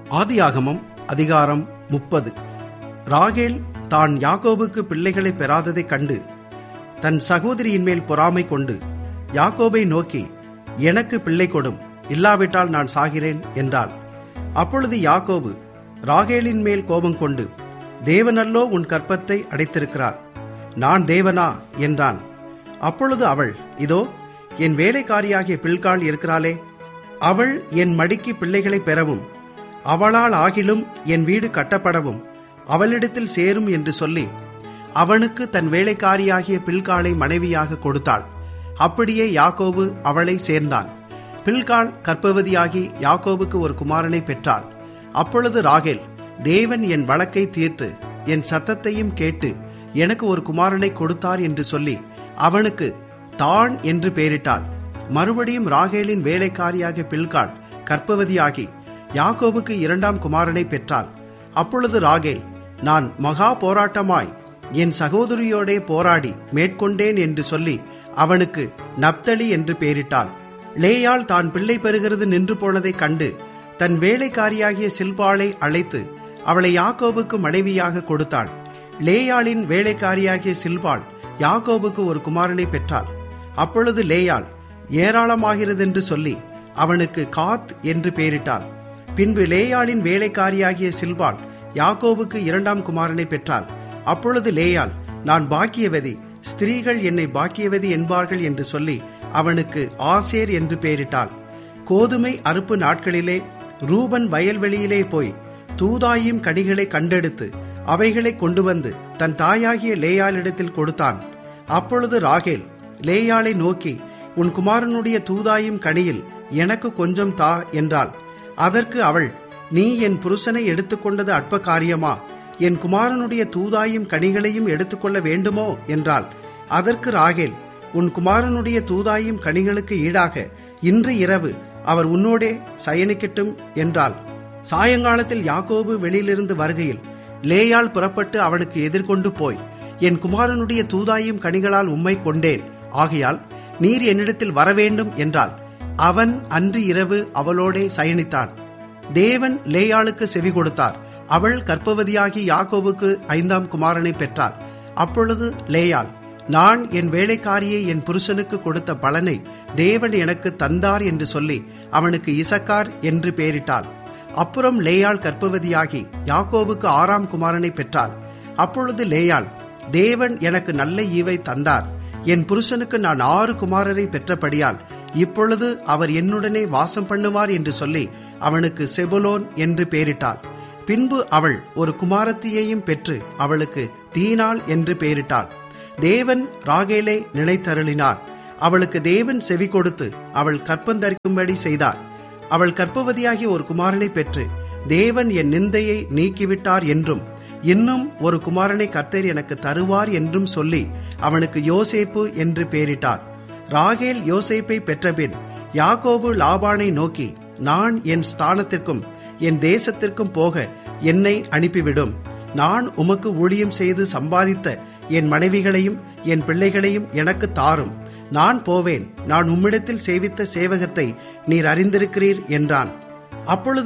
ஆதியாகமம் அதிகாரம் முப்பது ராகேல் தான் யாக்கோபுக்கு பிள்ளைகளை பெறாததைக் கண்டு தன் சகோதரியின் மேல் பொறாமை கொண்டு யாக்கோபை நோக்கி எனக்கு பிள்ளை கொடும் இல்லாவிட்டால் நான் சாகிறேன் என்றாள் அப்பொழுது யாக்கோபு ராகேலின் மேல் கோபம் கொண்டு தேவனல்லோ உன் கற்பத்தை அடைத்திருக்கிறார் நான் தேவனா என்றான் அப்பொழுது அவள் இதோ என் வேலைக்காரியாகிய பில்காள் இருக்கிறாளே அவள் என் மடிக்கு பிள்ளைகளை பெறவும் அவளால் ஆகிலும் என் வீடு கட்டப்படவும் அவளிடத்தில் சேரும் என்று சொல்லி அவனுக்கு தன் வேலைக்காரியாகிய பில்காளை மனைவியாக கொடுத்தாள் அப்படியே யாக்கோபு அவளை சேர்ந்தான் பில்காள் கற்பவதியாகி யாக்கோபுக்கு ஒரு குமாரனை பெற்றாள் அப்பொழுது ராகேல் தேவன் என் வழக்கை தீர்த்து என் சத்தத்தையும் கேட்டு எனக்கு ஒரு குமாரனை கொடுத்தார் என்று சொல்லி அவனுக்கு தான் என்று பெயரிட்டாள் மறுபடியும் ராகேலின் வேலைக்காரியாக பில்காள் கற்பவதியாகி யாக்கோபுக்கு இரண்டாம் குமாரனை பெற்றாள் அப்பொழுது ராகேல் நான் மகா போராட்டமாய் என் சகோதரியோடே போராடி மேற்கொண்டேன் என்று சொல்லி அவனுக்கு நப்தலி என்று பெயரிட்டாள் லேயாள் தான் பிள்ளை பெறுகிறது நின்று போனதைக் கண்டு தன் வேலைக்காரியாகிய சில்பாளை அழைத்து அவளை யாக்கோபுக்கு மனைவியாக கொடுத்தாள் லேயாளின் வேலைக்காரியாகிய சில்பாள் யாக்கோபுக்கு ஒரு குமாரனை பெற்றாள் அப்பொழுது லேயாள் ஏராளமாகிறதென்று சொல்லி அவனுக்கு காத் என்று பெயரிட்டாள் பின்பு லேயாளின் வேலைக்காரியாகிய சில்பாள் யாக்கோபுக்கு இரண்டாம் குமாரனை பெற்றாள் அப்பொழுது லேயாள் நான் பாக்கியவதி ஸ்திரீகள் என்னை பாக்கியவதி என்பார்கள் என்று சொல்லி அவனுக்கு ஆசேர் என்று பெயரிட்டாள் கோதுமை அறுப்பு நாட்களிலே ரூபன் வயல்வெளியிலே போய் தூதாயும் கனிகளை கண்டெடுத்து அவைகளை கொண்டு வந்து தன் தாயாகிய லேயாளிடத்தில் கொடுத்தான் அப்பொழுது ராகேல் லேயாளை நோக்கி உன் குமாரனுடைய தூதாயும் கனியில் எனக்கு கொஞ்சம் தா என்றாள் அதற்கு அவள் நீ என் புருஷனை எடுத்துக்கொண்டது அற்ப காரியமா என் குமாரனுடைய தூதாயும் கனிகளையும் எடுத்துக்கொள்ள வேண்டுமோ என்றாள் அதற்கு ராகேல் உன் குமாரனுடைய தூதாயும் கனிகளுக்கு ஈடாக இன்று இரவு அவர் உன்னோடே சயனிக்கட்டும் என்றாள் சாயங்காலத்தில் யாக்கோபு வெளியிலிருந்து வருகையில் லேயால் புறப்பட்டு அவனுக்கு எதிர்கொண்டு போய் என் குமாரனுடைய தூதாயும் கனிகளால் உம்மை கொண்டேன் ஆகையால் நீர் என்னிடத்தில் வரவேண்டும் என்றாள் அவன் அன்று இரவு அவளோடே சயனித்தான் தேவன் லேயாளுக்கு செவி கொடுத்தார் அவள் கற்பவதியாகி யாக்கோபுக்கு ஐந்தாம் குமாரனை பெற்றாள் அப்பொழுது லேயாள் நான் என் வேலைக்காரியை என் புருஷனுக்கு கொடுத்த பலனை தேவன் எனக்கு தந்தார் என்று சொல்லி அவனுக்கு இசக்கார் என்று பெயரிட்டாள் அப்புறம் லேயாள் கற்பவதியாகி யாக்கோபுக்கு ஆறாம் குமாரனை பெற்றாள் அப்பொழுது லேயாள் தேவன் எனக்கு நல்ல ஈவை தந்தார் என் புருஷனுக்கு நான் ஆறு குமாரரை பெற்றபடியால் இப்பொழுது அவர் என்னுடனே வாசம் பண்ணுவார் என்று சொல்லி அவனுக்கு செபுலோன் என்று பெயரிட்டாள் பின்பு அவள் ஒரு குமாரத்தியையும் பெற்று அவளுக்கு தீனாள் என்று பெயரிட்டாள் தேவன் ராகேலை நினைத்தருளினார் அவளுக்கு தேவன் செவி கொடுத்து அவள் கற்பந்தரிக்கும்படி செய்தார் அவள் கற்பவதியாகி ஒரு குமாரனை பெற்று தேவன் என் நிந்தையை நீக்கிவிட்டார் என்றும் இன்னும் ஒரு குமாரனை கர்த்தர் எனக்கு தருவார் என்றும் சொல்லி அவனுக்கு யோசேப்பு என்று பெயரிட்டார் ராகேல் யோசேப்பை பெற்றபின் யாக்கோபு லாபானை நோக்கி நான் என் ஸ்தானத்திற்கும் என் தேசத்திற்கும் போக என்னை அனுப்பிவிடும் நான் உமக்கு ஊழியம் செய்து சம்பாதித்த என் மனைவிகளையும் என் பிள்ளைகளையும் எனக்கு தாரும் நான் போவேன் நான் உம்மிடத்தில் சேவித்த சேவகத்தை நீர் அறிந்திருக்கிறீர் என்றான் அப்பொழுது